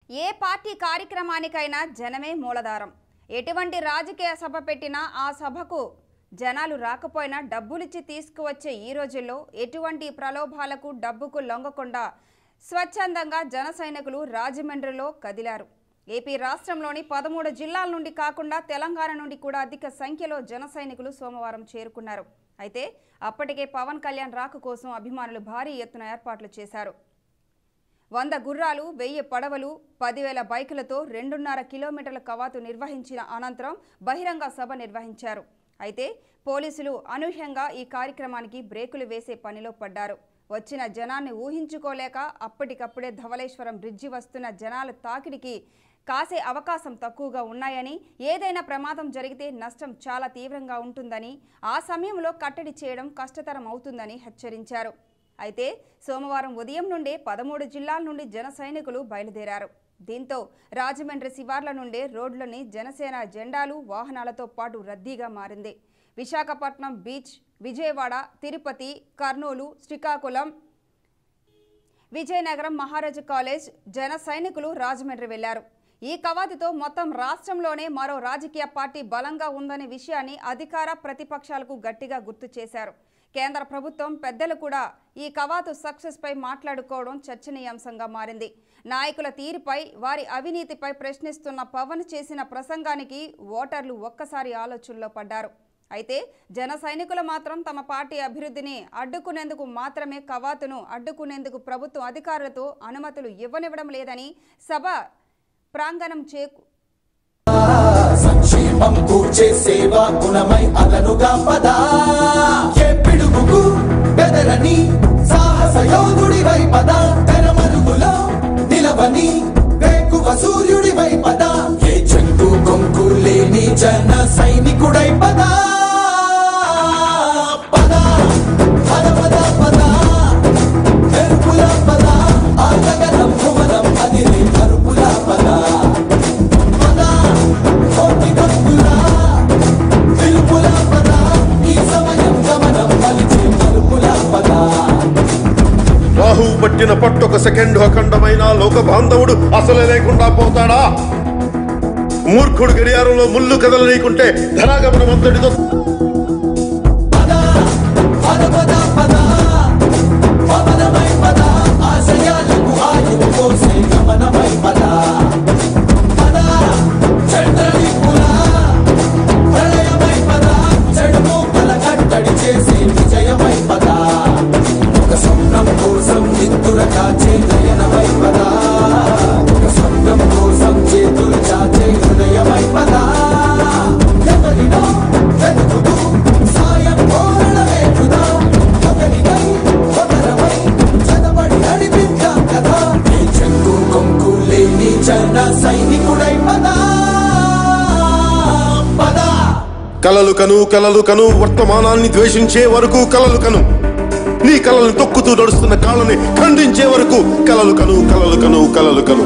ఏ party కార్యక్రమానికైనా జనమే మూలధారం ఎటువంటి రాజకీయ సభ పెట్టినా ఆ సభకు జనాలు రాకపోయినా డబ్బులిచ్చి తీసుకువచ్చే ఈ రోజుల్లో ఎటువంటి ప్రలోభాలకు డబ్బుకు లొంగకుండా స్వచ్ఛందంగా జన సైనికులు రాజమండ్రిలో కదిలారు ఏపీ రాష్ట్రంలోని పదమూడు జిల్లాల నుండి కాకుండా తెలంగాణ నుండి కూడా అధిక సంఖ్యలో జన సైనికులు సోమవారం చేరుకున్నారు అయితే అప్పటికే పవన్ కళ్యాణ్ రాక కోసం అభిమానులు భారీ ఎత్తున ఏర్పాట్లు చేశారు వంద గుర్రాలు వెయ్యి పడవలు పదివేల బైకులతో రెండున్నర కిలోమీటర్ల కవాతు నిర్వహించిన అనంతరం బహిరంగ సభ నిర్వహించారు అయితే పోలీసులు అనూహ్యంగా ఈ కార్యక్రమానికి బ్రేకులు వేసే పనిలో పడ్డారు వచ్చిన జనాన్ని ఊహించుకోలేక అప్పటికప్పుడే ధవళేశ్వరం బ్రిడ్జి వస్తున్న జనాల తాకిడికి కాసే అవకాశం తక్కువగా ఉన్నాయని ఏదైనా ప్రమాదం జరిగితే నష్టం చాలా తీవ్రంగా ఉంటుందని ఆ సమయంలో కట్టడి చేయడం కష్టతరం అవుతుందని హెచ్చరించారు అయితే సోమవారం ఉదయం నుండే పదమూడు జిల్లాల నుండి జన సైనికులు బయలుదేరారు దీంతో రాజమండ్రి శివార్ల నుండే రోడ్లని జనసేన జెండాలు వాహనాలతో పాటు రద్దీగా మారింది విశాఖపట్నం బీచ్ విజయవాడ తిరుపతి కర్నూలు శ్రీకాకుళం విజయనగరం మహారాజు కాలేజ్ జన సైనికులు రాజమండ్రి వెళ్లారు ఈ కవాతుతో మొత్తం రాష్ట్రంలోనే మరో రాజకీయ పార్టీ బలంగా ఉందనే విషయాన్ని అధికార ప్రతిపక్షాలకు గట్టిగా గుర్తు చేశారు కేంద్ర ప్రభుత్వం పెద్దలు కూడా ఈ కవాతు సక్సెస్ పై మాట్లాడుకోవడం చర్చనీయాంశంగా మారింది నాయకుల తీరుపై వారి అవినీతిపై ప్రశ్నిస్తున్న పవన్ చేసిన ప్రసంగానికి ఓటర్లు ఒక్కసారి ఆలోచనలో పడ్డారు అయితే జన సైనికులు మాత్రం తమ పార్టీ అభివృద్ధిని అడ్డుకునేందుకు మాత్రమే కవాతును అడ్డుకునేందుకు ప్రభుత్వం అధికారులతో అనుమతులు ఇవ్వనివ్వడం లేదని సభ ప్రాంగణం చేకు సంక్షేమం కూర్చే సేవా గుణమై అదనుగా పదా ఏ పిడుగుకు బెదరని సాహస యోధుడివై పద తెరమరుగులో నిలవని వేకువ సూర్యుడివై పద ఏ చెంగు కొంకు లేని జన సైనికుడై పద పద పద పద పద మెరుపుల పద ఆ గగనం భువనం అదిరే మరుపుల పద పద కోటి కప్పులా పిలుపుల పద ఈ సమయం గమనం మలిచే మలుపుల పద రాహు పట్టిన పట్టొక సెకండ్ అఖండమైన లోక బాంధవుడు అసలే లేకుండా పోతాడా మూర్ఖుడు గడియారంలో ముళ్ళు కదలనీకుంటే ధనాగమనం అంతటితో పద పద పద పద పవనమై పద ఆశయాలకు ఆయువు కోసే గమనమై పద పద చంద్రలిపుల ప్రళయమై పద చెడు మూకల కట్టడి చేసే విజయమై పద ఒక స్వప్నం కోసం నిత్తుర కాచే నయనమై పద ఒక స్వప్నం కోసం చేతులు చాచే హృదయమై పద ఎవరినో వెతుకుతూ సాయం కోరడమే వృధా ఒకరికై ఒకరమై చదవడి నడిపిద్దాం కదా ఈ చెంగు కొంకు లేని జన సైనికుడై పద పద కలలు కను కలలు కను వర్తమానాన్ని ద్వేషించే వరకు కలలు కను నీ కలలను తొక్కుతూ నడుస్తున్న కాళ్ళని ఖండించే వరకు కలలు కను కలలు కను కలలు కను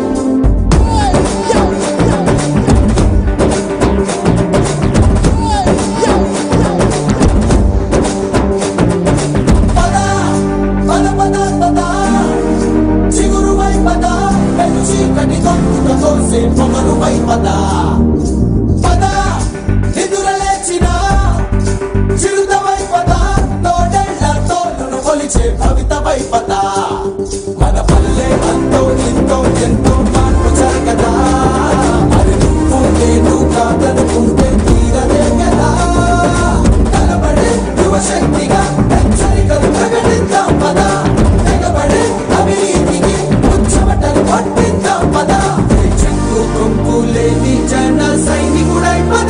పద పద పద పద చిగురువై పద పెను చీకటి దొంగ తోసే పొగరువై పద పద నిదుర లేచిన చిరుతవై పద తోడేళ్ల తోలును కొలిచే భవితవై పద మన పల్లె అంతో ఇంతో ఎంతో మార్పు జరగదా మరి నువ్వు నేను కాదనుకుంటే తీరదే కదా కలబడే యువశక్తిగా హెచ్చరికలు ప్రకటిద్దాం పద తెగబడే అవినీతికి ఉచ్చమటలు పట్టిద్దాం పద ఏ చెక్కు కొంపు లేని జన సైనికుడై పద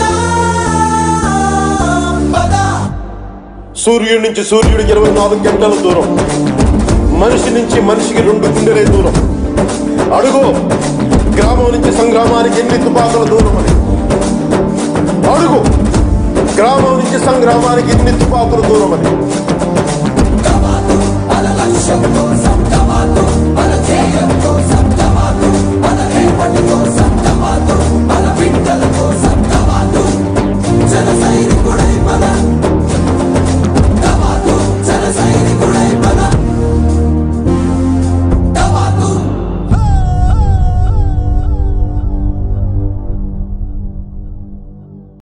పద సూర్యుడి నుంచి సూర్యుడు ఇరవై నాలుగు గంటల దూరం మనిషి నుంచి మనిషికి రెండు గుండెలే దూరం అడుగు గ్రామం నుంచి సంగ్రామానికి ఎన్ని తుపాకుల దూరం అని అడుగు గ్రామం నుంచి సంగ్రామానికి ఎన్ని తుపాకుల దూరం అని కవాతు అల లక్ష్యం కోసం